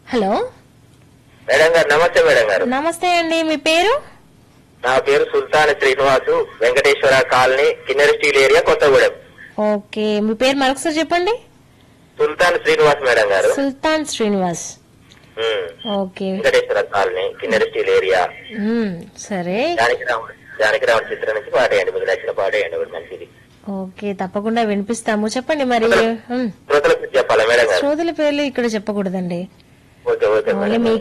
Hello madam గారు నమస్తే madam గారు నమస్తే అండి మీ పేరు నా పేరు Sultan Srinivasu Venkateswara colony Kinnera steel area Kothagudem okay మీ పేరు మరొకసారి చెప్పండి సుల్తాన్ శ్రీనివాస్ మేడం గారు సుల్తాన్ శ్రీనివాస్ ఉమ్. Okay Venkateswara colony Kinnera steel area మ్మ్, సరే జానకి రాముడు జానకి రాముడు చిత్రం నుంచి పాటేయండి మీకు నచ్చిన పాటేయండి ఒకటి మంచిది ఓకే తప్పకుండా వినిపిస్తాము చెప్పండి మరి మ్మ్. శ్రోతలకు చెప్పాలా మేడం గారు శ్రోతల పేర్లు ఇక్కడ చెప్పకూడదండి ఓకే ఓకే ఓన్లీ మేడం మీ